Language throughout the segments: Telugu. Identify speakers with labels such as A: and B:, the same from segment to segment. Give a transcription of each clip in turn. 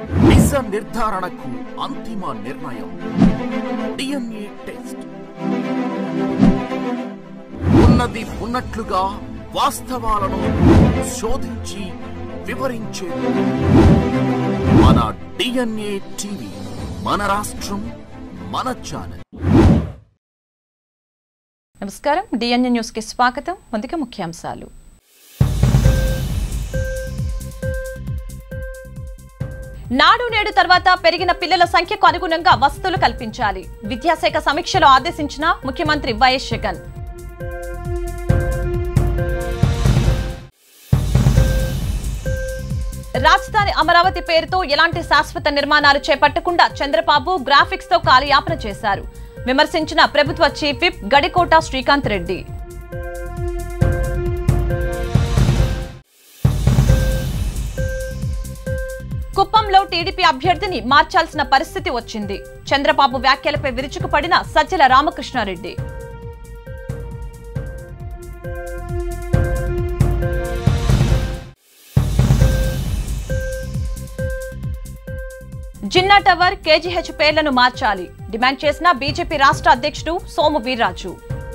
A: నిజ నిర్ధారణకు అంతిమ నిర్ణయం డిఎన్ఏ టెస్ట్ ఉన్నది ఉన్నట్లుగా వాస్తవాలను శోధించి వివరించే మన డిఎన్ఏ టీవీ మన రాష్ట్రం మన ఛానల్
B: నమస్కారం డిఎన్ఏ న్యూస్ కి స్వాగతం ముందుగా ముఖ్యాంశాలు నాడు నేడు తర్వాత పెరిగిన పిల్లల సంఖ్యకు అనుగుణంగా వసతులు కల్పించాలి విద్యాశాఖ సమీక్షలో ఆదేశించిన ముఖ్యమంత్రి వైఎస్ జగన్ రాజధాని అమరావతి పేరుతో ఎలాంటి శాశ్వత నిర్మాణాలు చేపట్టకుండా చంద్రబాబు గ్రాఫిక్స్ తో కాలయాపన చేశారు విమర్శించిన ప్రభుత్వ చీఫ్ విప్ గడికోట శ్రీకాంత్ రెడ్డి కుప్పంలో టీడీపీ అభ్యర్థిని మార్చాల్సిన పరిస్థితి వచ్చింది చంద్రబాబు వ్యాఖ్యలపై విరుచుకుపడిన సజ్జల రామకృష్ణారెడ్డి జిన్నా టవర్ కేజీహెచ్ పేర్లను మార్చాలి డిమాండ్ చేసిన బీజేపీ రాష్ట్ర అధ్యక్షుడు సోము వీర్రాజు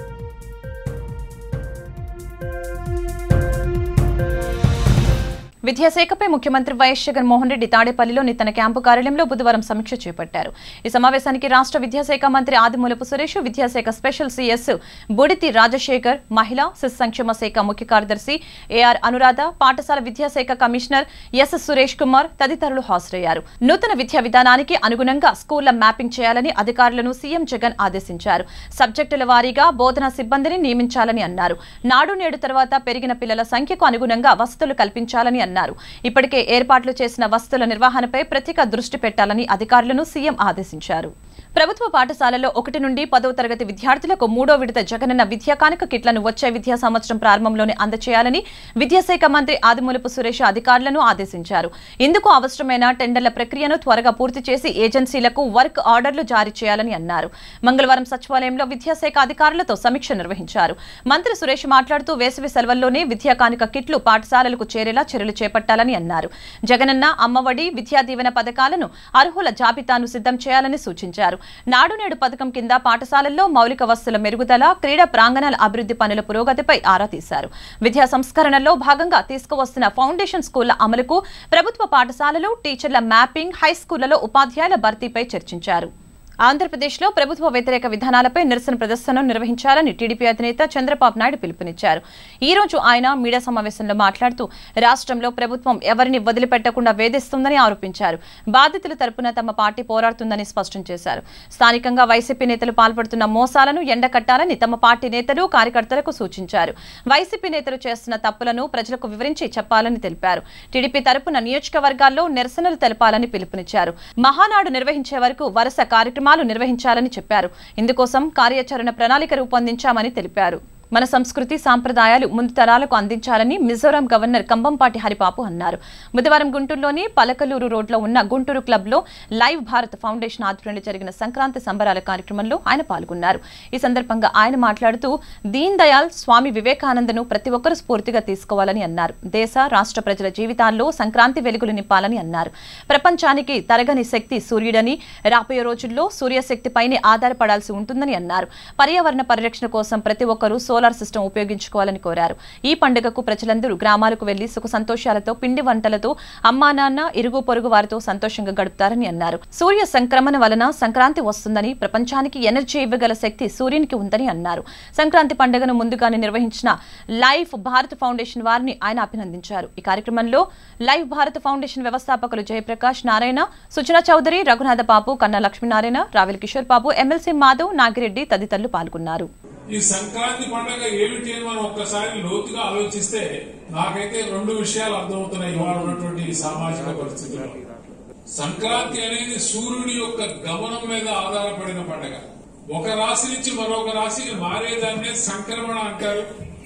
B: విద్యాశాఖపై ముఖ్యమంత్రి వైఎస్ జగన్మోహన్ రెడ్డి తాడేపల్లిలోని తన క్యాంపు కార్యాలయంలో బుధవారం సమీక్ష చేపట్టారు ఈ సమావేశానికి రాష్ట్ర విద్యాశాఖ మంత్రి ఆదిమూలపు సురేష్ విద్యాశాఖ స్పెషల్ సీఎస్ బుడితి రాజశేఖర్ మహిళా శిశు సంక్షేమ శాఖ ముఖ్య కార్యదర్శి ఏఆర్ అనురాధ పాఠశాల విద్యాశాఖ కమిషనర్ ఎస్ సురేష్ కుమార్ తదితరులు హాజరయ్యారు నూతన విద్యా విధానానికి అనుగుణంగా స్కూళ్ల మ్యాపింగ్ చేయాలని అధికారులను సీఎం జగన్ ఆదేశించారు సబ్జెక్టుల వారీగా బోధనా సిబ్బందిని నియమించాలని అన్నారు నాడు నేడు తర్వాత పెరిగిన పిల్లల సంఖ్యకు అనుగుణంగా వసతులు కల్పించాలని అన్నారు ఇప్పటికే ఏర్పాట్లు చేసిన వసతుల నిర్వహణపై ప్రత్యేక దృష్టి పెట్టాలని అధికారులను సీఎం ఆదేశించారు ప్రభుత్వ పాఠశాలలో ఒకటి నుండి పదవ తరగతి విద్యార్థులకు మూడో విడత జగనన్న విద్యా కానుక కిట్లను వచ్చే విద్యా సంవత్సరం ప్రారంభంలోనే అందచేయాలని విద్యాశాఖ మంత్రి ఆదిమూలపు సురేష్ అధికారులను ఆదేశించారు ఇందుకు అవసరమైన టెండర్ల ప్రక్రియను త్వరగా పూర్తి చేసి ఏజెన్సీలకు వర్క్ ఆర్డర్లు జారీ చేయాలని అన్నారు మంగళవారం సచివాలయంలో విద్యాశాఖ అధికారులతో సమీక్ష నిర్వహించారు మంత్రి సురేష్ మాట్లాడుతూ వేసవి సెలవుల్లోనే విద్యా కానుక కిట్లు పాఠశాలలకు చేరేలా చర్యలు చేపట్టాలని అన్నారు జగనన్న అమ్మఒడి విద్యా దీవెన పథకాలను అర్హుల జాబితాను సిద్ధం చేయాలని సూచించారు నాడు నేడు పథకం కింద పాఠశాలల్లో మౌలిక వసతుల మెరుగుదల క్రీడా ప్రాంగణాల అభివృద్ధి పనుల పురోగతిపై ఆరా తీశారు విద్యా సంస్కరణలో భాగంగా తీసుకువస్తున్న ఫౌండేషన్ స్కూళ్ల అమలుకు ప్రభుత్వ పాఠశాలలు టీచర్ల మ్యాపింగ్ హై స్కూళ్లలో ఉపాధ్యాయుల భర్తీపై చర్చించారు ఆంధ్రప్రదేశ్లో ప్రభుత్వ వ్యతిరేక విధానాలపై నిరసన ప్రదర్శన నిర్వహించాలని టీడీపీ అధినేత చంద్రబాబు నాయుడు పిలుపునిచ్చారు ఈ రోజు ఆయన మీడియా సమావేశంలో మాట్లాడుతూ రాష్ట్రంలో ప్రభుత్వం ఎవరిని వదిలిపెట్టకుండా వేధిస్తుందని ఆరోపించారు బాధితుల తరపున తమ పార్టీ పోరాడుతుందని స్పష్టం చేశారు స్థానికంగా వైసీపీ నేతలు పాల్పడుతున్న మోసాలను ఎండకట్టాలని తమ పార్టీ నేతలు కార్యకర్తలకు సూచించారు వైసీపీ నేతలు చేస్తున్న తప్పులను ప్రజలకు వివరించి చెప్పాలని తెలిపారు టీడీపీ తరపున నియోజకవర్గాల్లో నిరసనలు తెలపాలని పిలుపునిచ్చారు మహానాడు నిర్వహించే వరకు వరుస కార్యక్రమాలు నిర్వహించాలని చెప్పారు ఇందుకోసం కార్యాచరణ ప్రణాళిక రూపొందించామని తెలిపారు మన సంస్కృతి సాంప్రదాయాలు ముందు తరాలకు అందించాలని మిజోరాం గవర్నర్ కంబంపాటి హరిపాపు అన్నారు బుధవారం గుంటూరులోని పలకలూరు రోడ్లో ఉన్న గుంటూరు క్లబ్లో లైవ్ భారత్ ఫౌండేషన్ ఆధ్వర్యంలో జరిగిన సంక్రాంతి సంబరాల కార్యక్రమంలో ఆయన పాల్గొన్నారు ఈ సందర్భంగా ఆయన మాట్లాడుతూ దీన్ దయాల్ స్వామి వివేకానందను ప్రతి ఒక్కరూ స్ఫూర్తిగా తీసుకోవాలని అన్నారు దేశ రాష్ట్ర ప్రజల జీవితాల్లో సంక్రాంతి వెలుగులు నింపాలని అన్నారు ప్రపంచానికి తరగని శక్తి సూర్యుడని రాబోయే రోజుల్లో సూర్యశక్తిపైనే ఆధారపడాల్సి ఉంటుందని అన్నారు పర్యావరణ పరిరక్షణ కోసం ప్రతి ఒక్కరూ సోలార్ సిస్టమ్ ఉపయోగించుకోవాలని కోరారు ఈ పండుగకు ప్రజలందరూ గ్రామాలకు వెళ్లి సుఖ సంతోషాలతో పిండి వంటలతో అమ్మా నాన్న ఇరుగు పొరుగు వారితో సంతోషంగా గడుపుతారని అన్నారు సూర్య సంక్రమణ వలన సంక్రాంతి వస్తుందని ప్రపంచానికి ఎనర్జీ ఇవ్వగల శక్తి సూర్యునికి ఉందని అన్నారు సంక్రాంతి పండుగను ముందుగానే నిర్వహించిన లైఫ్ భారత్ ఫౌండేషన్ వారిని ఆయన అభినందించారు ఈ కార్యక్రమంలో లైఫ్ భారత్ ఫౌండేషన్ వ్యవస్థాపకులు జయప్రకాష్ నారాయణ సుజనా చౌదరి రఘునాథ బాబు కన్నా లక్ష్మీనారాయణ రావెల్ కిషోర్ బాబు ఎమ్మెల్సీ మాధవ్ నాగిరెడ్డి తదితరులు పాల్గొన్నారు
C: ఈ సంక్రాంతి పండుగ ఏమిటి అని మనం ఒక్కసారి లోతుగా ఆలోచిస్తే నాకైతే రెండు విషయాలు అర్థమవుతున్నాయి ఇవాళ ఉన్నటువంటి ఈ సామాజిక పరిస్థితుల్లో సంక్రాంతి అనేది సూర్యుడి యొక్క గమనం మీద ఆధారపడిన పండుగ ఒక రాశి నుంచి మరొక రాశికి మారేదాన్నే సంక్రమణ అంటారు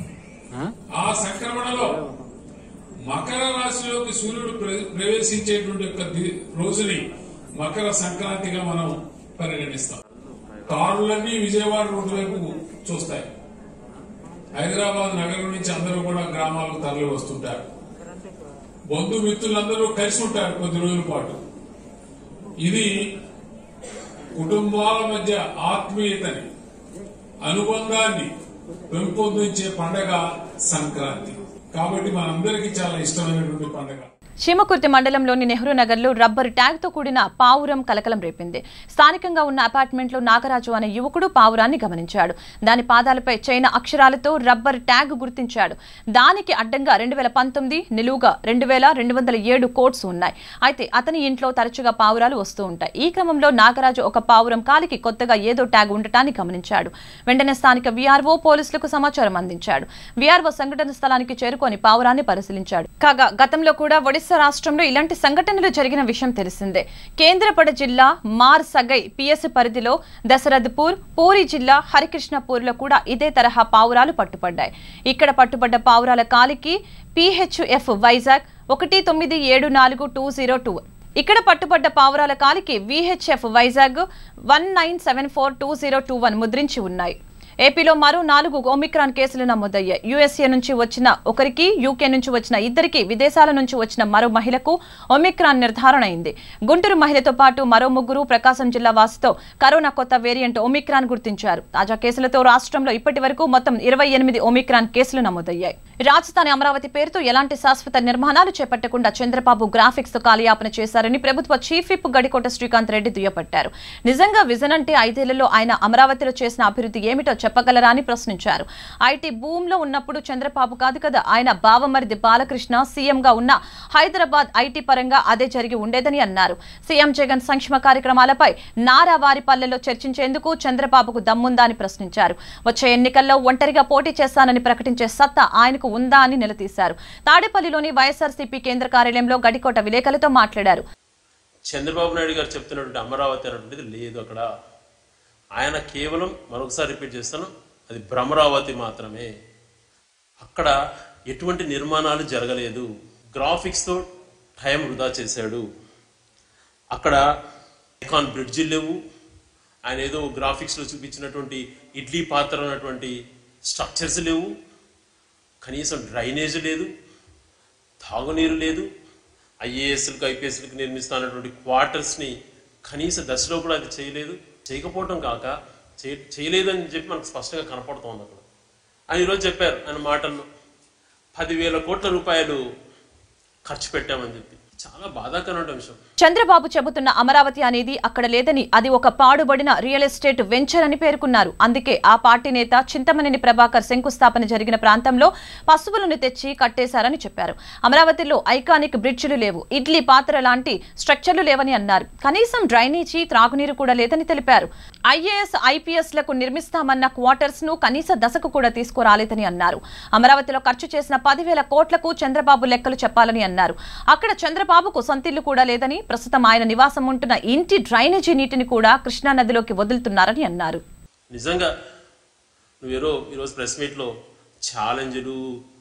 C: ఆ సంక్రమణలో మకర రాశిలోకి సూర్యుడు ప్ర- ప్రవేశించేటువంటి యొక్క ది- రోజుని మకర సంక్రాంతిగా మనం పరిగణిస్తాం కారులన్నీ విజయవాడ రోడ్డు వైపు చూస్తాయి హైదరాబాద్ నగరం నుంచి అందరూ కూడా గ్రామాలకు తరలి వస్తుంటారు బంధుమిత్రులందరూ కలిసి ఉంటారు కొద్ది రోజుల పాటు ఇది కుటుంబాల మధ్య ఆత్మీయతని అనుబంధాన్ని పెంపొందించే పండగ సంక్రాంతి కాబట్టి మనందరికీ చాలా ఇష్టమైనటువంటి పండగ
B: చీమకుర్తి మండలంలోని నెహ్రూ నగర్లో రబ్బరు ట్యాగ్తో కూడిన పావురం కలకలం రేపింది స్థానికంగా ఉన్న అపార్ట్మెంట్లో నాగరాజు అనే యువకుడు పావురాన్ని గమనించాడు దాని పాదాలపై చైనా అక్షరాలతో రబ్బర్ ట్యాగ్ గుర్తించాడు దానికి అడ్డంగా రెండు వేల పంతొమ్మిది నిలువుగా రెండు వేల రెండు వందల ఏడు కోడ్స్ ఉన్నాయి అయితే అతని ఇంట్లో తరచుగా పావురాలు వస్తూ ఉంటాయి ఈ క్రమంలో నాగరాజు ఒక పావురం కాలికి కొత్తగా ఏదో ట్యాగ్ ఉండటాన్ని గమనించాడు వెంటనే స్థానిక వీఆర్ఓ పోలీసులకు సమాచారం అందించాడు వీఆర్ఓ సంఘటన స్థలానికి చేరుకొని పావురాన్ని పరిశీలించాడు కాగా గతంలో కూడా ఒడిశా రాష్ట్రంలో ఇలాంటి సంఘటనలు జరిగిన విషయం తెలిసిందే కేంద్రపడ జిల్లా మార్ సగై పిఎస్ పరిధిలో దశరథపూర్ పూరి జిల్లా హరికృష్ణపూర్లో కూడా ఇదే తరహా పావురాలు పట్టుపడ్డాయి ఇక్కడ పట్టుబడ్డ పావురాల కాలికి పిహెచ్ఎఫ్ వైజాగ్ ఒకటి తొమ్మిది ఏడు నాలుగు టూ జీరో టూ ఇక్కడ పట్టుబడ్డ పావురాల కాలికి VHF Vizag one nine seven four two zero two one ముద్రించి ఉన్నాయి ఏపీలో మరో నాలుగు ఒమిక్రాన్ కేసులు నమోదయ్యాయి యుఎస్ఏ నుంచి వచ్చిన ఒకరికి యూకే నుంచి వచ్చిన ఇద్దరికి విదేశాల నుంచి వచ్చిన మరో మహిళకు ఒమిక్రాన్ నిర్ధారణ అయింది గుంటూరు మహిళతో పాటు మరో ముగ్గురు ప్రకాశం జిల్లా వాసితో కరోనా కొత్త వేరియంట్ ఒమిక్రాన్ గుర్తించారు తాజా కేసులతో రాష్ట్రంలో ఇప్పటి వరకు మొత్తం ఇరవై ఎనిమిది ఒమిక్రాన్ కేసులు నమోదయ్యాయి రాజధాని అమరావతి పేరుతో ఎలాంటి శాశ్వత నిర్మాణాలు చేపట్టకుండా చంద్రబాబు గ్రాఫిక్స్ తో కాలయాపన చేశారని ప్రభుత్వ చీఫ్ విప్ గడికోట శ్రీకాంత్ రెడ్డి దుయ్యబట్టారు నిజంగా విజన్ అంటే ఐదేళ్లలో ఆయన అమరావతిలో చేసిన అభివృద్ధి ఏమిటో చెప్పగలరా అని ప్రశ్నించారు ఐటీ భూమ్ లో ఉన్నప్పుడు చంద్రబాబు కాదు కదా ఆయన బావమరిది బాలకృష్ణ సీఎం గా ఉన్న హైదరాబాద్ ఐటీ పరంగా అదే జరిగి ఉండేదని అన్నారు సీఎం జగన్ సంక్షేమ కార్యక్రమాలపై నారా వారిపల్లెలో చర్చించేందుకు చంద్రబాబుకు దమ్ముందా అని ప్రశ్నించారు వచ్చే ఎన్నికల్లో ఒంటరిగా పోటీ చేస్తానని ప్రకటించే సత్తా ఆయనకు ఉందా అని నిలదీశారు తాడేపల్లిలోని వైఎస్ఆర్సీపీ కేంద్ర కార్యాలయంలో గడికోట విలేకరులతో మాట్లాడారు
D: చంద్రబాబు నాయుడు గారు చెప్తున్నటువంటి అమరావతి అనేటువంటిది లేదు అక్కడ ఆయన కేవలం మరొకసారి రిపీట్ చేస్తాను అది భ్రమరావతి మాత్రమే అక్కడ ఎటువంటి నిర్మాణాలు జరగలేదు గ్రాఫిక్స్తో టైం వృధా చేశాడు అక్కడ ఐకాన్ బ్రిడ్జి లేవు ఆయన ఏదో గ్రాఫిక్స్లో చూపించినటువంటి ఇడ్లీ పాత్ర ఉన్నటువంటి స్ట్రక్చర్స్ లేవు కనీసం డ్రైనేజ్ లేదు తాగునీరు లేదు ఐఏఎస్లకు ఐపీఎస్లకు నిర్మిస్తున్నటువంటి క్వార్టర్స్ని కనీస దశలో కూడా అది చేయలేదు చేయకపోవటం కాక చేయ చేయలేదని చెప్పి మనకు స్పష్టంగా కనపడుతోంది అక్కడ ఆయన ఈరోజు చెప్పారు ఆయన మాటల్లో పదివేల కోట్ల రూపాయలు ఖర్చు పెట్టామని చెప్పి చాలా బాధాకరమైన విషయం
B: చంద్రబాబు చెబుతున్న అమరావతి అనేది అక్కడ లేదని అది ఒక పాడుబడిన రియల్ ఎస్టేట్ వెంచర్ అని పేర్కొన్నారు అందుకే ఆ పార్టీ నేత చింతమనేని ప్రభాకర్ శంకుస్థాపన జరిగిన ప్రాంతంలో పశువులను తెచ్చి కట్టేశారని చెప్పారు అమరావతిలో ఐకానిక్ బ్రిడ్జిలు లేవు ఇడ్లీ పాత్ర లాంటి స్ట్రక్చర్లు లేవని అన్నారు కనీసం డ్రైనేజీ త్రాగునీరు కూడా లేదని తెలిపారు ఐఏఎస్ ఐపీఎస్ లకు నిర్మిస్తామన్న క్వార్టర్స్ ను కనీస దశకు కూడా తీసుకురాలేదని అన్నారు అమరావతిలో ఖర్చు చేసిన పదివేల కోట్లకు చంద్రబాబు లెక్కలు చెప్పాలని అన్నారు అక్కడ చంద్రబాబుకు సొంతిల్లు కూడా లేదని ప్రస్తుతం ఆయన నివాసం ఉంటున్న ఇంటి డ్రైనేజీ నీటిని కూడా కృష్ణా నదిలోకి వదులుతున్నారని అన్నారు
D: నిజంగా నువ్వు ఏరో ఈరోజు ప్రెస్ మీట్లో ఛాలెంజ్లు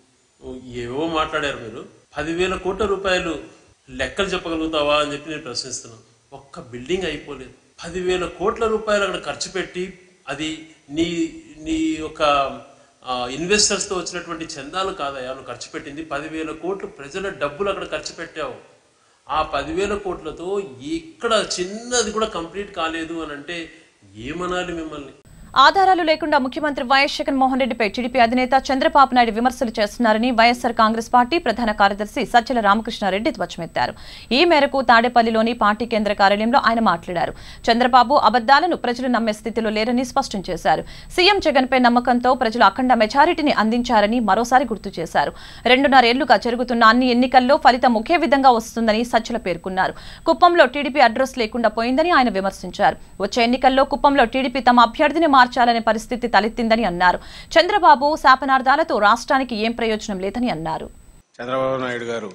D: ఏవో మాట్లాడారు మీరు పదివేల కోట్ల రూపాయలు లెక్కలు చెప్పగలుగుతావా అని చెప్పి నేను ప్రశ్నిస్తున్నాను ఒక్క బిల్డింగ్ అయిపోలేదు పదివేల కోట్ల రూపాయలు అక్కడ ఖర్చు పెట్టి అది నీ నీ యొక్క ఇన్వెస్టర్స్తో వచ్చినటువంటి చందాలు కాదయా నువ్వు ఖర్చు పెట్టింది పదివేల కోట్లు ప్రజల డబ్బులు అక్కడ ఖర్చు పెట్టావు ఆ పదివేల కోట్లతో ఇక్కడ చిన్నది కూడా కంప్లీట్ కాలేదు అని అంటే ఏమనాలి మిమ్మల్ని
B: ఆధారాలు లేకుండా ముఖ్యమంత్రి వైఎస్ జగన్మోహన్ రెడ్డిపై టీడీపీ అధినేత చంద్రబాబు నాయుడు విమర్శలు చేస్తున్నారని వైఎస్సార్ కాంగ్రెస్ పార్టీ ప్రధాన కార్యదర్శి సజ్జల రామకృష్ణారెడ్డి ధ్వజమెత్తారు ఈ మేరకు తాడేపల్లిలోని పార్టీ కేంద్ర కార్యాలయంలో ఆయన మాట్లాడారు చంద్రబాబు అబద్దాలను ప్రజలు నమ్మే స్థితిలో లేరని స్పష్టం చేశారు సీఎం జగన్పై నమ్మకంతో ప్రజలు అఖండ మెజారిటీని అందించారని మరోసారి గుర్తు చేశారు రెండున్నరేళ్లుగా జరుగుతున్న అన్ని ఎన్నికల్లో ఫలితం ఒకే విధంగా వస్తుందని సజ్జల పేర్కొన్నారు కుప్పంలో టీడీపీ అడ్రస్ లేకుండా పోయిందని ఆయన విమర్శించారు వచ్చే ఎన్నికల్లో కుప్పంలో టీడీపీ తమ అభ్యర్థిని మార్చాలనే పరిస్థితి తలెత్తిందని అన్నారు చంద్రబాబు శాపనార్థాలతో రాష్ట్రానికి ఏం ప్రయోజనం లేదని అన్నారు
E: చంద్రబాబు నాయుడు గారు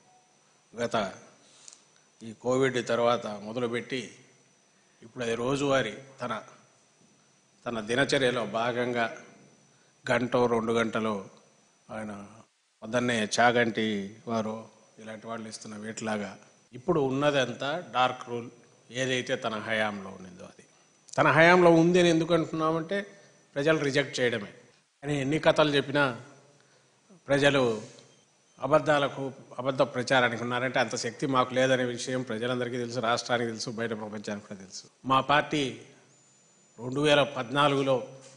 E: గత ఈ కోవిడ్ తర్వాత మొదలుపెట్టి ఇప్పుడు అది రోజువారీ తన తన దినచర్యలో భాగంగా గంట రెండు గంటలు ఆయన పొద్దున్నే చాగంటి వారు ఇలాంటి వాళ్ళు ఇస్తున్న వీటిలాగా ఇప్పుడు ఉన్నదంతా డార్క్ రూల్ ఏదైతే తన హయాంలో ఉన్నదో అది తన హయాంలో ఉంది అని ఎందుకు అంటున్నామంటే ప్రజలు రిజెక్ట్ చేయడమే కానీ ఎన్ని కథలు చెప్పినా ప్రజలు అబద్ధాలకు అబద్ధ ప్రచారానికి ఉన్నారంటే అంత శక్తి మాకు లేదనే విషయం ప్రజలందరికీ తెలుసు రాష్ట్రానికి తెలుసు బయట ప్రపంచానికి కూడా తెలుసు మా పార్టీ రెండు వేల పద్నాలుగులో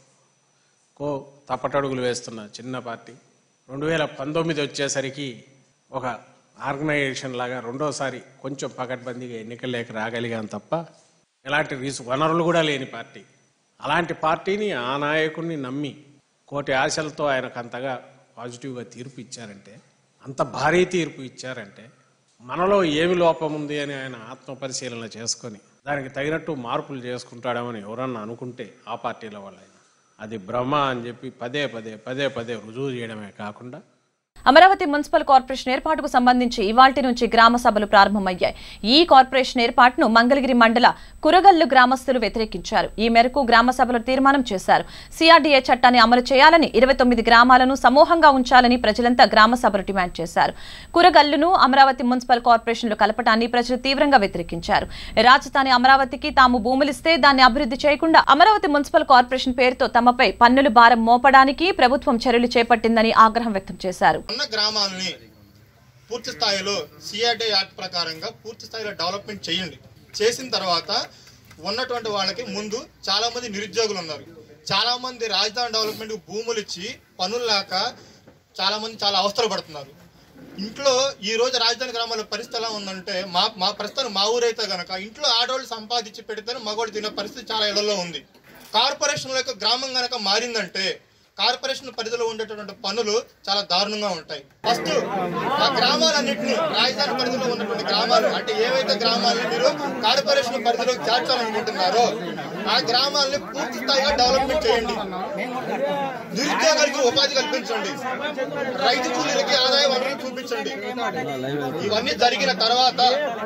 E: కో తప్పటడుగులు వేస్తున్న చిన్న పార్టీ రెండు వేల పంతొమ్మిది వచ్చేసరికి ఒక ఆర్గనైజేషన్ లాగా రెండోసారి కొంచెం పకడ్బందీగా ఎన్నికల్లోకి రాగలిగాం తప్ప ఎలాంటి రీసు వనరులు కూడా లేని పార్టీ అలాంటి పార్టీని ఆ నాయకుడిని నమ్మి కోటి ఆశలతో ఆయనకు అంతగా పాజిటివ్గా తీర్పు ఇచ్చారంటే అంత భారీ తీర్పు ఇచ్చారంటే మనలో ఏమి లోపం ఉంది అని ఆయన ఆత్మపరిశీలన చేసుకొని దానికి తగినట్టు మార్పులు చేసుకుంటాడేమని ఎవరన్నా అనుకుంటే ఆ పార్టీల వాళ్ళైనా అది భ్రమ అని చెప్పి పదే పదే పదే పదే రుజువు చేయడమే కాకుండా
B: అమరావతి మున్సిపల్ కార్పొరేషన్ ఏర్పాటుకు సంబంధించి ఇవాల్టి నుంచి గ్రామ సభలు ప్రారంభమయ్యాయి ఈ కార్పొరేషన్ ఏర్పాటును మంగళగిరి మండల కురగల్లు గ్రామస్తులు వ్యతిరేకించారు ఈ మేరకు గ్రామ సభలు తీర్మానం చేశారు సిఆర్డీఏ చట్టాన్ని అమలు చేయాలని ఇరవై తొమ్మిది గ్రామాలను సమూహంగా ఉంచాలని ప్రజలంతా గ్రామ సభలు డిమాండ్ చేశారు కురగల్లును అమరావతి మున్సిపల్ కార్పొరేషన్లో కలపటాన్ని ప్రజలు తీవ్రంగా వ్యతిరేకించారు రాజధాని అమరావతికి తాము భూములిస్తే దాన్ని అభివృద్ధి చేయకుండా అమరావతి మున్సిపల్ కార్పొరేషన్ పేరుతో తమపై పన్నుల భారం మోపడానికి ప్రభుత్వం చర్యలు చేపట్టిందని ఆగ్రహం వ్యక్తం చేశారు
F: ఉన్న గ్రామాలని పూర్తి స్థాయిలో సిఆర్డీ యాక్ట్ ప్రకారంగా పూర్తి స్థాయిలో డెవలప్మెంట్ చేయండి చేసిన తర్వాత ఉన్నటువంటి వాళ్ళకి ముందు చాలా మంది నిరుద్యోగులు ఉన్నారు చాలా మంది రాజధాని డెవలప్మెంట్ భూములు ఇచ్చి పనులు లేక చాలా మంది చాలా అవస్థలు పడుతున్నారు ఇంట్లో ఈ రోజు రాజధాని గ్రామాల పరిస్థితి ఎలా ఉందంటే మా మా ప్రస్తుతం మా ఊరైతే గనక ఇంట్లో ఆడవాళ్ళు సంపాదించి పెడితేనే మగవాళ్ళు తినే పరిస్థితి చాలా ఇళ్లలో ఉంది కార్పొరేషన్ యొక్క గ్రామం గనక మారిందంటే కార్పొరేషన్ పరిధిలో ఉండేటటువంటి పనులు చాలా దారుణంగా ఉంటాయి ఫస్ట్ ఆ గ్రామాలన్నింటినీ రాజధాని పరిధిలో ఉన్నటువంటి గ్రామాలు అంటే ఏవైతే గ్రామాలను మీరు కార్పొరేషన్ పరిధిలోకి చేర్చాలనుకుంటున్నారో ఆ గ్రామాలని పూర్తి స్థాయిగా డెవలప్మెంట్ చేయండి నిరుద్యోగాలకు ఉపాధి కల్పించండి రైతు కూలీలకి ఆదాయ వనరులు చూపించండి ఇవన్నీ జరిగిన తర్వాత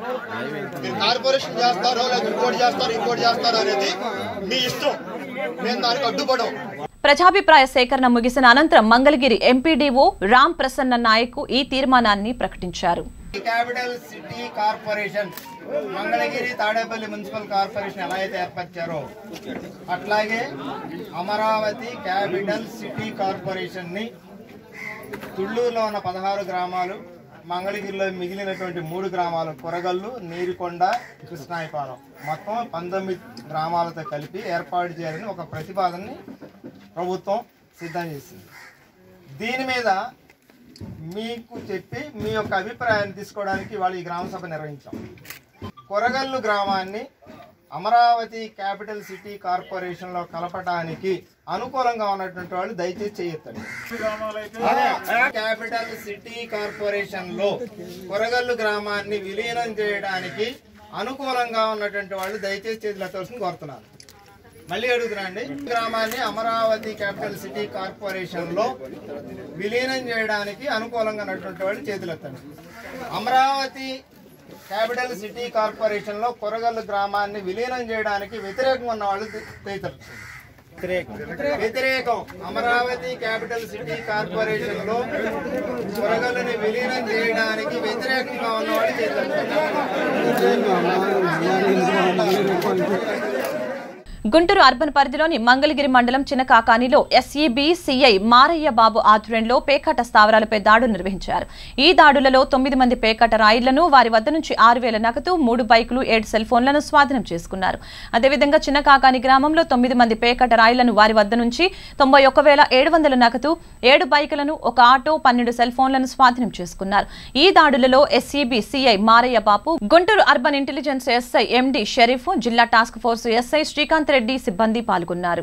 F: మీరు కార్పొరేషన్ చేస్తారో లేదా ఇంకోటి చేస్తారో ఇంకోటి చేస్తారో అనేది మీ ఇష్టం మేము దానికి అడ్డుపడం
B: ప్రజాభిప్రాయ సేకరణ ముగిసిన అనంతరం మంగళగిరి ఎంపీడీఓ రామ్ ప్రసన్న నాయక్ ఈ తీర్మానాన్ని ప్రకటించారు
G: capital city corporation Mangalagiri Tadepalli municipal corporation ఎలా అయితే ఏర్పరిచారో అట్లాగే అమరావతి క్యాపిటల్ సిటీ కార్పొరేషన్ ని తుళ్ళూరులో ఉన్న పదహారు గ్రామాలు మంగళగిరిలో మిగిలినటువంటి మూడు గ్రామాలు కొరగల్లు నీరుకొండ కృష్ణాయపాలెం మొత్తం పంతొమ్మిది గ్రామాలతో కలిపి ఏర్పాటు చేయాలని ఒక ప్రతిపాదనని ప్రభుత్వం సిద్ధం చేసింది దీని మీద మీకు చెప్పి మీ యొక్క అభిప్రాయాన్ని తీసుకోవడానికి వాళ్ళు ఈ గ్రామ సభ నిర్వహించాం కొరగల్లు గ్రామాన్ని అమరావతి క్యాపిటల్ సిటీ కార్పొరేషన్ లో కలపడానికి అనుకూలంగా ఉన్నటువంటి వాళ్ళు దయచేసి చేయొద్దండి క్యాపిటల్ సిటీ కార్పొరేషన్ లో కొరగల్లు గ్రామాన్ని విలీనం చేయడానికి అనుకూలంగా ఉన్నటువంటి వాళ్ళు దయచేసి చేతులు ఎత్తవలసింది కోరుతున్నాను మళ్ళీ అడుగుతున్నా అండి గ్రామాన్ని అమరావతి క్యాపిటల్ సిటీ కార్పొరేషన్ లో విలీనం చేయడానికి అనుకూలంగా ఉన్నటువంటి వాళ్ళు చేతులు ఎత్తండి అమరావతి క్యాపిటల్ సిటీ కార్పొరేషన్ లో కొరగల్లు గ్రామాన్ని విలీనం చేయడానికి వ్యతిరేకంగా ఉన్న వాళ్ళు చేతులు వ్యతిరేకం అమరావతి క్యాపిటల్ సిటీ కార్పొరేషన్ లో కొరగల్లుని విలీనం చేయడానికి వ్యతిరేకంగా ఉన్న వాళ్ళు చేతులు
B: గుంటూరు అర్బన్ పరిధిలోని మంగళగిరి మండలం చిన్నకాకానిలో ఎస్ఈబి సిఐ మారయ్య బాబు ఆధ్వర్యంలో పేకాట స్థావరాలపై దాడులు నిర్వహించారు ఈ దాడులలో తొమ్మిది మంది పేకాట రాయిళ్లను వారి వద్ద నుంచి ఆరు వేల నగదు మూడు బైకులు ఏడు సెల్ ఫోన్లను స్వాధీనం చేసుకున్నారు అదేవిధంగా చిన్నకాకాని గ్రామంలో తొమ్మిది మంది పేకాట రాయిళ్లను వారి వద్ద నుంచి తొంభై ఒక్క వేల ఏడు వందల నగదు ఏడు బైకులను ఒక ఆటో పన్నెండు సెల్ ఫోన్లను స్వాధీనం చేసుకున్నారు ఈ దాడులలో SEB CI Maraiah Babu Guntur urban intelligence SI MD Sharif జిల్లా task force SI Srikanth Reddy సిబ్బంది పాల్గొన్నారు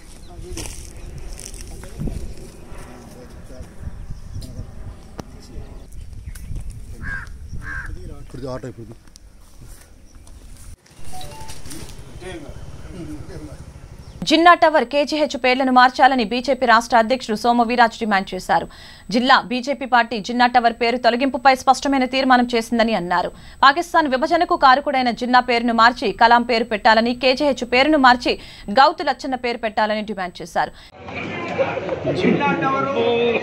B: జిన్నా టవర్ కేజీహెచ్ పేర్లను మార్చాలని బీజేపీ రాష్ట్ర అధ్యక్షుడు సోము వీరాజ్ డిమాండ్ చేశారు జిల్లా బీజేపీ పార్టీ జిన్నా టవర్ పేరు తొలగింపుపై స్పష్టమైన తీర్మానం చేసిందని అన్నారు పాకిస్తాన్ విభజనకు కారకుడైన జిన్నా పేరును మార్చి కలాం పేరు పెట్టాలని కేజీహెచ్ పేరును మార్చి గౌతు లచ్చన్న పేరు పెట్టాలని డిమాండ్ చేశారు
H: చిన్న టవరు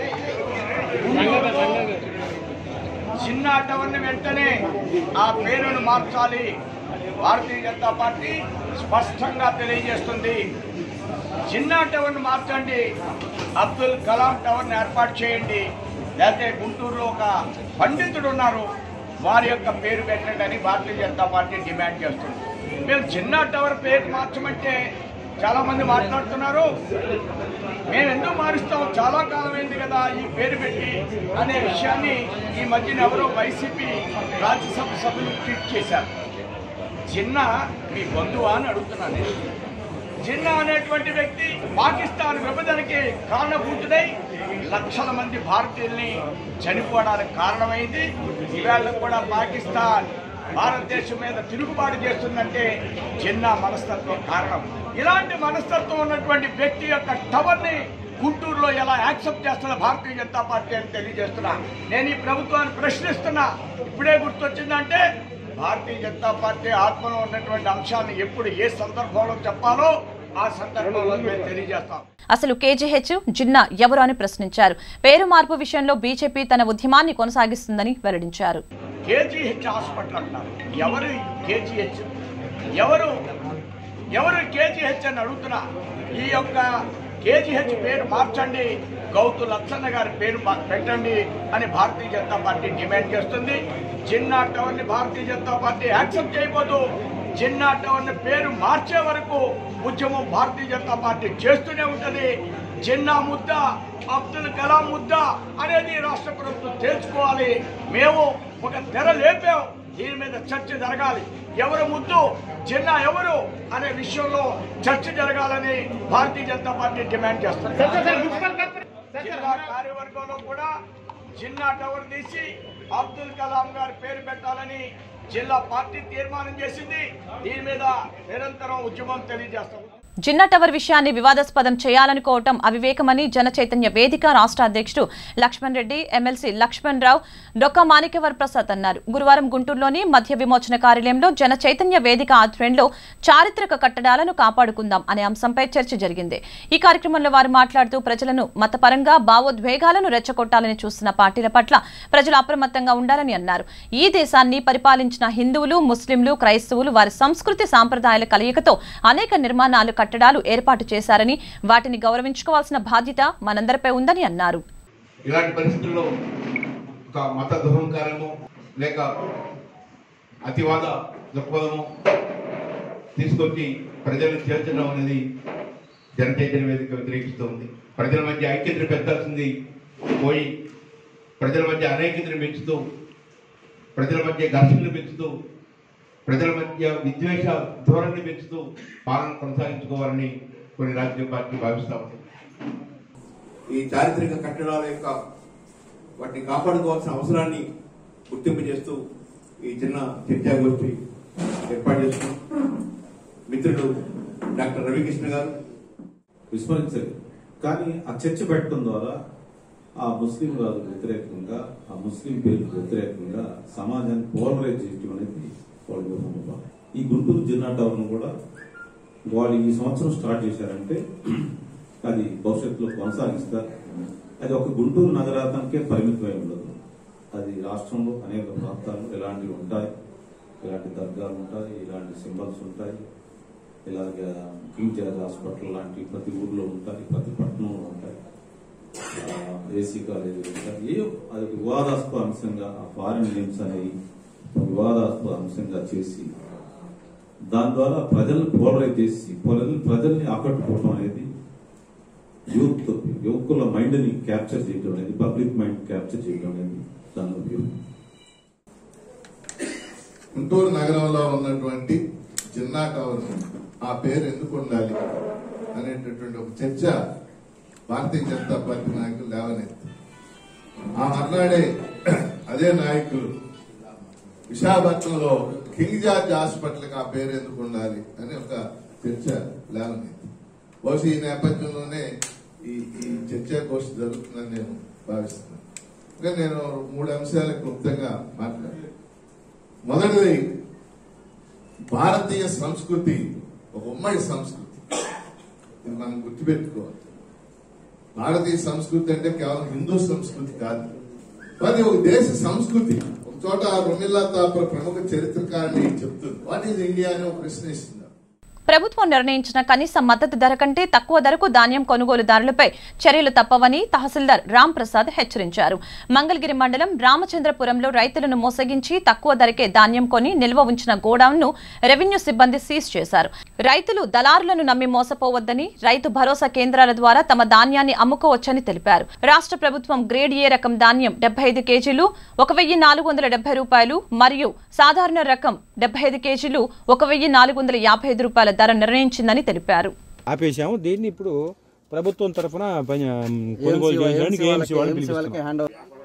H: చిన్న టవర్ని వెంటనే ఆ పేరును మార్చాలి భారతీయ జనతా పార్టీ స్పష్టంగా తెలియజేస్తుంది చిన్న టవర్ను మార్చండి అబ్దుల్ కలాం టవర్ని ఏర్పాటు చేయండి లేకపోతే గుంటూరులో ఒక పండితుడు ఉన్నారు వారి యొక్క పేరు పెట్టండి అని భారతీయ జనతా పార్టీ డిమాండ్ చేస్తుంది మేము చిన్న టవర్ పేరు మార్చమంటే చాలా మంది మాట్లాడుతున్నారు మేము ఎందుకు మారుస్తాం చాలా కాలం అయింది కదా ఈ పేరు పెట్టి అనే విషయాన్ని ఈ మధ్యన ఎవరో వైసీపీ రాజ్యసభ సభ్యులు ట్వీట్ చేశారు చిన్న మీ బంధువా అని అడుగుతున్నాను నేను. జిన్నా అనేటువంటి వ్యక్తి పాకిస్తాన్ విభజనకి కారణభూతుడై లక్షల మంది భారతీయుల్ని చనిపోవడానికి కారణమైంది ఇవాళ కూడా పాకిస్తాన్ భారతదేశం మీద తిరుగుబాటు చేస్తుందంటే జిన్నా మనస్తత్వం కారణం ఇలాంటి మనస్తత్వం ఉన్నటువంటి వ్యక్తి యొక్క టవర్ని గుంటూరులో ఎలా యాక్సెప్ట్ చేస్తున్న భారతీయ జనతా పార్టీ అని తెలియజేస్తున్నా నేను ఈ ప్రభుత్వాన్ని ప్రశ్నిస్తున్నా ఇప్పుడే గుర్తొచ్చిందంటే భారతీయ జనతా పార్టీ ఆత్మలో ఉన్నటువంటి అంశాలను ఎప్పుడు ఏ సందర్భంలో చెప్పాలో ఆ సందర్భంలో మేము తెలియజేస్తాం
B: అసలు కేజీహెచ్ జిన్నా ఎవరు అని ప్రశ్నించారు పేరు మార్పు విషయంలో బీజేపీ తన ఉద్యమాన్ని కొనసాగిస్తుందని వెల్లడించారు
H: కేజీహెచ్ హాస్పిటల్ అంటారు ఎవరు కేజీహెచ్ ఎవరు ఎవరు కేజీహెచ్ అని అడుగుతున్నా ఈ యొక్క కేజీహెచ్ పేరు మార్చండి గౌతు లచ్చన్న గారి పేరు మా- పెట్టండి అని భారతీయ జనతా పార్టీ డిమాండ్ చేస్తుంది జిన్నా టవర్ని భారతీయ జనతా పార్టీ యాక్సెప్ట్ చేయబోదు జిన్నా టవర్ని పేరు మార్చే వరకు ఉద్యమం భారతీయ జనతా పార్టీ చేస్తూనే ఉంటుంది జిన్నా ముద్ద అబ్దుల్ కలాం ముద్ద అనేది రాష్ట్ర ప్రభుత్వం తేల్చుకోవాలి మేము ఒక తెర లేపాం దీని మీద చర్చ జరగాలి ఎవరు ముద్దు జిన్నా ఎవరు అనే విషయంలో చర్చ జరగాలని భారతీయ జనతా పార్టీ డిమాండ్ చేస్తుంది జిల్లా కార్యవర్గంలో కూడా జిన్నా టవర్ తీసి అబ్దుల్ కలాం గారి పేరు పెట్టాలని జిల్లా పార్టీ తీర్మానం చేసింది దీని మీద నిరంతరం ఉద్యమం తెలియజేస్తాం
B: జిన్నా టవర్ విషయాన్ని వివాదాస్పదం చేయాలనుకోవటం అవివేకమని జన చైతన్య వేదిక రాష్ట్ర అధ్యక్షుడు లక్ష్మణ్ రెడ్డి ఎమ్మెల్సీ లక్ష్మణ్ రావు డొక్క మాణిక్యవర్ ప్రసాద్ అన్నారు గురువారం గుంటూరులోని మధ్య విమోచన కార్యాలయంలో జన చైతన్య వేదిక ఆధ్వర్యంలో చారిత్రక కట్టడాలను కాపాడుకుందాం అనే అంశంపై చర్చ జరిగింది ఈ కార్యక్రమంలో వారు మాట్లాడుతూ ప్రజలను మతపరంగా భావోద్వేగాలను రెచ్చగొట్టాలని చూస్తున్న పార్టీల పట్ల ప్రజలు అప్రమత్తంగా ఉండాలని అన్నారు ఈ దేశాన్ని పరిపాలించిన హిందువులు ముస్లింలు క్రైస్తవులు వారి సంస్కృతి సాంప్రదాయాల కలయికతో అనేక నిర్మాణాలు కట్టడాలు ఏర్పాటు చేశారని వాటిని గౌరవించుకోవాల్సిన బాధ్యత మనందరిపై ఉందని అన్నారు
I: ఇలాంటి పరిస్థితుల్లో ఒక మత దుహంకారము లేక అతివాద దృక్పథము తీసుకొచ్చి ప్రజలను చేర్చడం అనేది జనచైతన్య వేదిక వ్యతిరేకిస్తుంది ప్రజల మధ్య ఐక్యతను పెంచాల్సింది పోయి ప్రజల మధ్య అనైక్యతను పెంచుతూ ప్రజల మధ్య ఘర్షణలు పెంచుతూ ప్రజల మధ్య విద్వేష ధోరణి పెంచుతూ పాలన కొనసాగించుకోవాలని కొన్ని రాజకీయ పార్టీ భావిస్తా ఉంది ఈ చారిత్రక కట్టడాల యొక్క వాటిని కాపాడుకోవాల్సిన అవసరాన్ని గుర్తింపు చేస్తూ ఈ చిన్న చర్చాగోష్ఠి ఏర్పాటు చేస్తున్నాం మిత్రుడు డాక్టర్ రవికృష్ణ గారు
J: విస్మరించలేదు కానీ ఆ చర్చ పెట్టడం ద్వారా ఆ ముస్లిం వారికి వ్యతిరేకంగా ఆ ముస్లిం పేరుకు వ్యతిరేకంగా సమాజాన్ని పోలరైజ్ చేయడం అనేది వాళ్ళ వ్యూహం భాగం. ఈ గుంటూరు జిల్లా టవర్ను కూడా వాళ్ళు ఈ సంవత్సరం స్టార్ట్ చేశారంటే అది భవిష్యత్తులో కొనసాగిస్తారు అది ఒక గుంటూరు నగరాతనికే పరిమితమై ఉండదు అది రాష్ట్రంలో అనేక ప్రాంతాల్లో ఇలాంటివి ఉంటాయి ఇలాంటి దర్గాలు ఉంటాయి ఇలాంటి సింబల్స్ ఉంటాయి ఇలాగే కింగ్ జార్జ్ హాస్పిటల్ లాంటి ప్రతి ఊర్లో ఉంటాయి ప్రతి పట్టణంలో ఉంటాయి ఆ, ఏసీ కాలేజీలు ఉంటాయి ఏ అది వివాదాస్పద అంశంగా ఆ ఫారిన్ నేమ్స్ అనేవి వివాదాస్పద అంశంగా చేసి దాని ద్వారా ప్రజలను పోలరైజ్ చేసి ప్రజల్ని ప్రజల్ని ఆకట్టుకోవడం అనేది యూత్ యువకుల మైండ్ ని క్యాప్చర్ చేయడం అనేది పబ్లిక్ మైండ్ క్యాప్చర్ చేయడం అనేది దాని ఉపయోగం
K: గుంటూరు నగరంలో ఉన్నటువంటి జిన్నా టవర్ ఆ పేరు ఎందుకు ఉండాలి అనేటటువంటి ఒక చర్చ భారతీయ జనతా పార్టీ నాయకులు లేవనెత్తి ఆ మర్నాడే అదే నాయకులు విశాఖపట్నంలో కింగ్ జార్జ్ హాస్పిటల్కి ఆ పేరు ఎందుకు ఉండాలి అని ఒక చర్చ లేవనెత్తి బహుశా ఈ నేపథ్యంలోనే ఈ ఈ చర్చాగోష్ఠి జరుగుతుందని నేను భావిస్తున్నాను ఇంకా నేను మూడు అంశాలు క్లుప్తంగా మాట్లాడాను మొదటిది భారతీయ సంస్కృతి ఒక ఉమ్మడి సంస్కృతి ఇది మనం గుర్తుపెట్టుకోవాలి భారతీయ సంస్కృతి అంటే కేవలం హిందూ సంస్కృతి కాదు అది ఒక దేశ సంస్కృతి ఒక చోట రొమిల్లా తాపర్ ప్రముఖ చరిత్రకారిణి చెప్తుంది వాట్ ఈజ్ ఇండియా అని ఒక ప్రశ్న ఇస్తున్నారు
B: ప్రభుత్వం నిర్ణయించిన కనీస మద్దతు ధర కంటే తక్కువ ధరకు ధాన్యం కొనుగోలుదారులపై చర్యలు తప్పవని తహసీల్దార్ రామ్ ప్రసాద్ హెచ్చరించారు మంగళగిరి మండలం రామచంద్రపురంలో రైతులను మోసగించి తక్కువ ధరకే ధాన్యం కొని నిల్వ ఉంచిన గోడౌన్ను రెవెన్యూ సిబ్బంది సీజ్ చేశారు రైతులు దళారులను నమ్మి మోసపోవద్దని రైతు భరోసా కేంద్రాల ద్వారా తమ ధాన్యాన్ని అమ్ముకోవచ్చని తెలిపారు రాష్ట్ర ప్రభుత్వం గ్రేడ్ ఏ రకం ధాన్యం డెబ్బై ఐదు కేజీలు ఒక వెయ్యి నాలుగు వందల డెబ్బై రూపాయలు మరియు సాధారణ రకం డెబ్బై ఐదు కేజీలు ఒక వెయ్యి నాలుగు వందల యాభై ఐదు రూపాయల ధర నిర్ణయించిందని తెలిపారు
L: ఆపేశాము దీన్ని ఇప్పుడు ప్రభుత్వం తరఫున పని- కొనుగోలు చేయడానికి ఏఎంసీ వాళ్ళు పిలిపిస్తున్నాం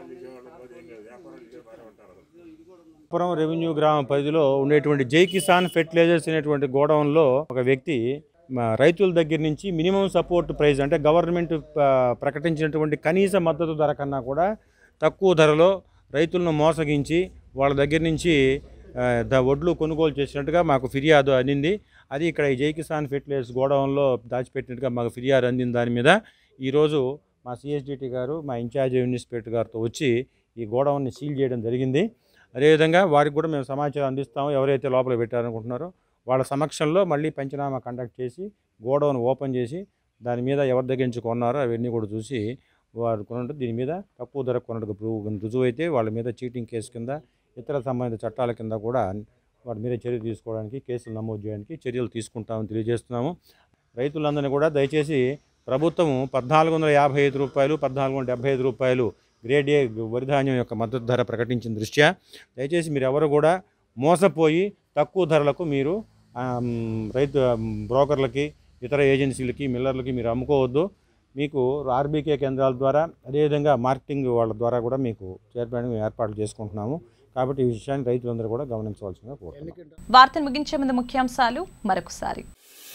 L: పురం రెవెన్యూ గ్రామ పరిధిలో ఉండేటువంటి జై కిసాన్ ఫెర్టిలైజర్స్ అనేటువంటి గోడౌన్లో ఒక వ్యక్తి మా రైతుల దగ్గర నుంచి మినిమం సపోర్ట్ ప్రైస్ అంటే గవర్నమెంట్ ఆ, ప్రకటించినటువంటి కనీస మద్దతు ధర కన్నా కూడా తక్కువ ధరలో రైతులను మోసగించి వాళ్ళ దగ్గర నుంచి ఆ, ద వడ్లు కొనుగోలు చేసినట్టుగా మాకు ఫిర్యాదు అందింది అది ఇక్కడ ఈ జై కిసాన్ ఫెర్టిలైజర్స్ గోడౌన్లో దాచిపెట్టినట్టుగా మాకు ఫిర్యాదు అందిన దాని మీద ఈరోజు మా సిఎస్డిటి గారు మా ఇన్ఛార్జ్ ఇన్స్పెక్టర్ గారితో వచ్చి ఈ గోడౌన్ని సీల్ చేయడం జరిగింది అదేవిధంగా వారికి కూడా మేము సమాచారం అందిస్తాము ఎవరైతే లోపల పెట్టారనుకుంటున్నారో వాళ్ళ సమక్షంలో మళ్ళీ పంచనామా కండక్ట్ చేసి గోడౌన్ ఓపెన్ చేసి దాని మీద ఎవరి దగ్గర నుంచి కొన్నారో అవన్నీ కూడా చూసి వారు కొన్నట్టు దీని మీద తక్కువ ధర కొన్నట్టుగా ప్రూవ్ రుజువు అయితే వాళ్ళ మీద చీటింగ్ కేసు కింద ఇతర సంబంధిత చట్టాల కింద కూడా వారి మీద చర్య తీసుకోవడానికి కేసులు నమోదు చేయడానికి చర్యలు తీసుకుంటామని తెలియజేస్తున్నాము రైతులందరినీ కూడా దయచేసి ప్రభుత్వం పద్నాలుగు వందల యాభై ఐదు రూపాయలు పద్నాలుగు వందల డెబ్బై ఐదు రూపాయలు గ్రేడ్ ఏ వరి ధాన్యం యొక్క మద్దతు ధర ప్రకటించిన దృష్ట్యా దయచేసి మీరు ఎవరు కూడా మోసపోయి తక్కువ ధరలకు మీరు ఆమ్, రైతు ఆమ్, బ్రోకర్లకి ఇతర ఏజెన్సీలకి మిల్లర్లకి మీరు అమ్ముకోవద్దు మీకు ఆర్బీకే కేంద్రాల ద్వారా అదేవిధంగా మార్కెటింగ్ వాళ్ళ ద్వారా కూడా మీకు చేర్పడానికి మేము ఏర్పాట్లు చేసుకుంటున్నాము కాబట్టి ఈ విషయాన్ని రైతులందరూ కూడా గమనించవలసిందిగా కోరుతున్నాం
B: వార్తను ముగించే ముందు ముఖ్యాంశాలు మరొకసారి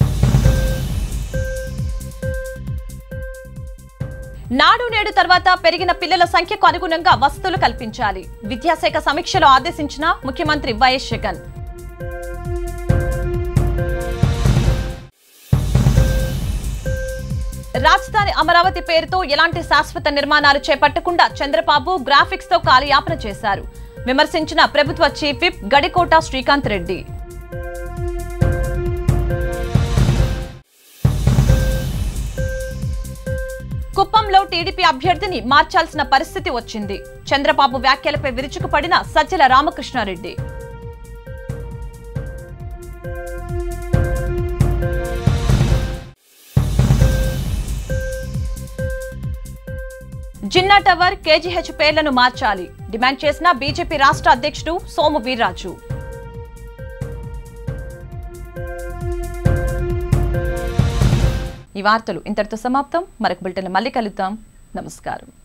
B: నాడు నేడు తర్వాత పెరిగిన పిల్లల సంఖ్యకు అనుగుణంగా వసతులు కల్పించాలి విద్యాశాఖ సమీక్షలో ఆదేశించిన ముఖ్యమంత్రి వైఎస్ జగన్ రాజధాని అమరావతి పేరుతో ఎలాంటి శాశ్వత నిర్మాణాలు చేపట్టకుండా చంద్రబాబు గ్రాఫిక్స్ తో కాలయాపన చేశారు విమర్శించిన ప్రభుత్వ చీఫ్ విప్ గడికోట శ్రీకాంత్ రెడ్డి కుప్పంలో టీడీపీ అభ్యర్థిని మార్చాల్సిన పరిస్థితి వచ్చింది చంద్రబాబు వ్యాఖ్యలపై విరుచుకుపడిన సజ్జల రామకృష్ణారెడ్డి జిన్నా టవర్ కేజీహెచ్ పేర్లను మార్చాలి డిమాండ్ చేసిన బీజేపీ రాష్ట్ర అధ్యక్షుడు సోము వీర్రాజు ఈ వార్తలు ఇంతటితో సమాప్తం మరొక బులెటిన్ మళ్ళీ కలుద్దాం నమస్కారం